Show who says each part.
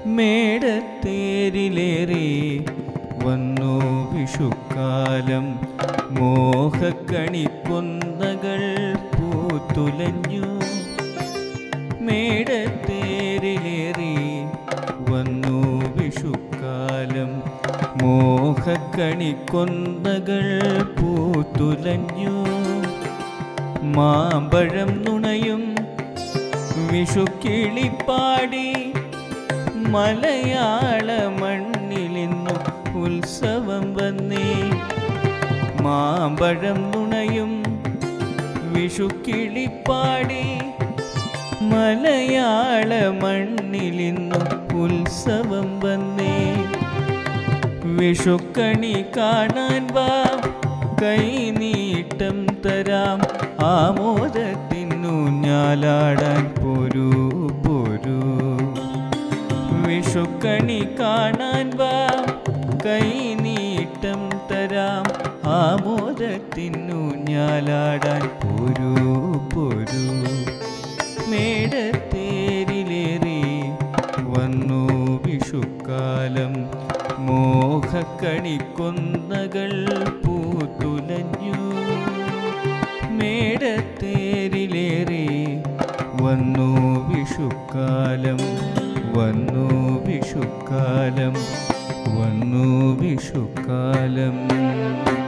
Speaker 1: മേടത്തേരിലേറി വന്നു വിഷുക്കാലം മോഹക്കണിക്കൊന്നകൾ പൂത്തുലഞ്ഞു മേടത്തേരിലേറി വന്നു വിഷുക്കാലം മോഹക്കണിക്കൊന്നകൾ പൂത്തുലഞ്ഞു മാമ്പഴം നുണയും വിഷുക്കിളിപ്പാടി മലയാള മണ്ണിലിന്നു ഉത്സവം വന്നേ മാമ്പഴം നുണയും വിഷുക്കിളിപ്പാടി മലയാള മണ്ണിലിന്നു ഉത്സവം വന്നേ വിഷുക്കണി കാണാൻ വാ കൈനീട്ടം തരാം ആമോദത്തിനു ഞാലാടാൻ പോരൂ പോരൂ വിഷുക്കണി കാണാൻ വാ കൈനീട്ടം തരാം ആമോദത്തിനു ഞാലാടാൻ പോരൂ പോരൂ മേടത്തേരിലേറി വന്നു വിഷുക്കാലം മോഹക്കണിക്കൊന്നകൾ പൂത്തുലഞ്ഞു മേടത്തേരിലേറി വന്നു വിഷുക്കാലം വന്നു വിഷുക്കാലം വന്നു വിഷുക്കാലം